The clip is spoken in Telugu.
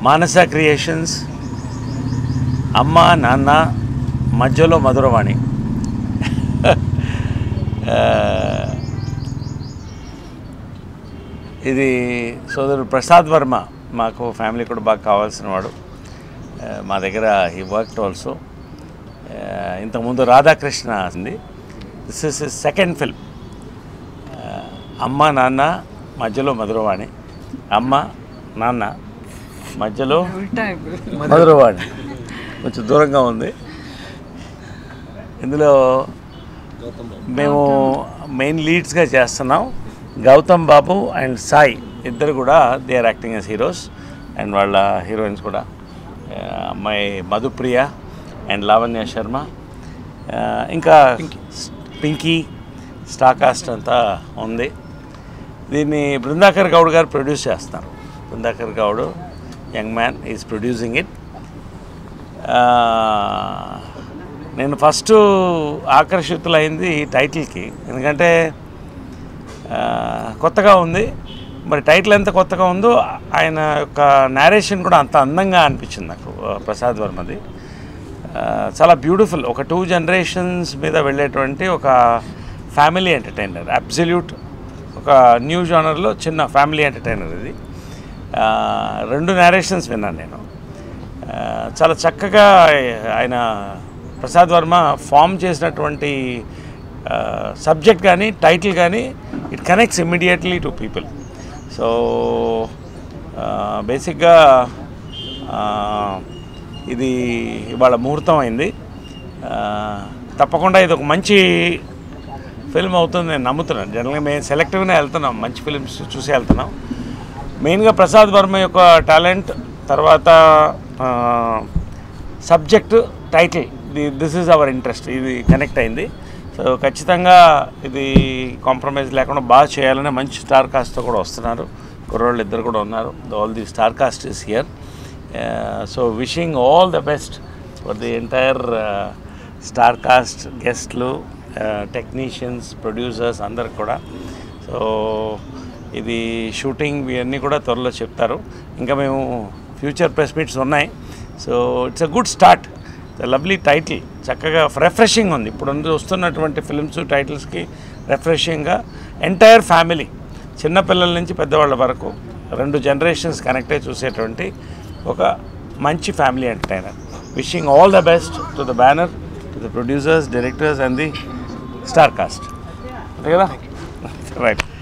మానస క్రియేషన్స్ అమ్మ నాన్న మధ్యలో మధురవాణి ఆ, ఇది సోదరుడు ప్రసాద్ వర్మ మాకు ఫ్యామిలీ కూడా బాగా కావాల్సిన వాడు ఆ, మా దగ్గర హీ వర్క్ ఆల్సో ఇంతకుముందు రాధాకృష్ణ ఉంది దిస్ ఇస్ సెకండ్ ఫిల్మ్ అమ్మ నాన్న మధ్యలో మధురవాణి అమ్మ నాన్న మధ్యలో మధురవాణి కొంచెం దూరంగా ఉంది ఇందులో మేము మెయిన్ లీడ్స్గా చేస్తున్నాం గౌతమ్ బాబు అండ్ సాయి ఇద్దరు కూడా they are acting as heroes and వాళ్ళ హీరోయిన్స్ కూడా ఆ, అమ్మాయి మధుప్రియ అండ్ లావణ్య శర్మ ఆ, ఇంకా పింకీ స్టాకాస్ట్ అంతా ఉంది దీన్ని బృందాకర్ గౌడ్ గారు ప్రొడ్యూస్ చేస్తారు Brindakar Goud young man is producing it నేను ఫస్ట్ ఆకర్షితులైంది ఈ టైటిల్కి ఎందుకంటే ఆ, కొత్తగా ఉంది మరి టైటిల్ ఎంత కొత్తగా ఉందో ఆయన యొక్క నేరేషన్ కూడా అంత అందంగా అనిపించింది నాకు ఆ, ప్రసాద్ వర్మది ఆ, చాలా బ్యూటిఫుల్ ఒక టూ జనరేషన్స్ మీద వెళ్ళేటువంటి ఒక ఫ్యామిలీ ఎంటర్టైనర్ అబ్సల్యూట్ ఒక న్యూ జానర్లో చిన్న ఫ్యామిలీ ఎంటర్టైనర్ ఇది ఆ, రెండు నేరేషన్స్ విన్నాను నేను ఆ, చాలా చక్కగా ఆయన ప్రసాద్ వర్మ ఫామ్ చేసినటువంటి సబ్జెక్ట్ కానీ టైటిల్ కానీ it connects immediately to people so బేసిక్గా ఇది ఇవాళ ముహూర్తం అయింది ఆ, తప్పకుండా ఇది ఒక మంచి ఫిల్మ్ అవుతుంది నేను నమ్ముతున్నాను జనరల్గా మేము సెలెక్టివ్గానే వెళ్తున్నాం మంచి ఫిల్మ్స్ చూసి వెళ్తున్నాం మెయిన్గా ప్రసాద్ వర్మ యొక్క టాలెంట్ తర్వాత subject title this is our interest ఇది కనెక్ట్ అయింది సో ఖచ్చితంగా ఇది కాంప్రమైజ్ లేకుండా బాగా చేయాలని మంచి స్టార్ కాస్ట్తో కూడా వస్తున్నారు కుర్రోళ్ళు ఇద్దరు కూడా ఉన్నారు all the star cast is here so wishing all the best for the entire star cast గెస్ట్లు టెక్నీషియన్స్ ప్రొడ్యూసర్స్ అందరికి కూడా సో ఇది షూటింగ్ ఇవన్నీ కూడా త్వరలో చెప్తారు ఇంకా మేము ఫ్యూచర్ ప్రెస్ మీట్స్ ఉన్నాయి so it's a good start lovely title చక్కగా రిఫ్రెషింగ్ ఉంది ఇప్పుడు వస్తున్నటువంటి ఫిల్మ్స్ టైటిల్స్కి రిఫ్రెషింగ్గా ఎంటైర్ ఫ్యామిలీ చిన్నపిల్లల నుంచి పెద్దవాళ్ళ వరకు రెండు జనరేషన్స్ కనెక్ట్ అయ్యి చూసేటువంటి ఒక మంచి family entertainer wishing all the best to the banner to the producers directors and the star cast అంతే కదా రైట్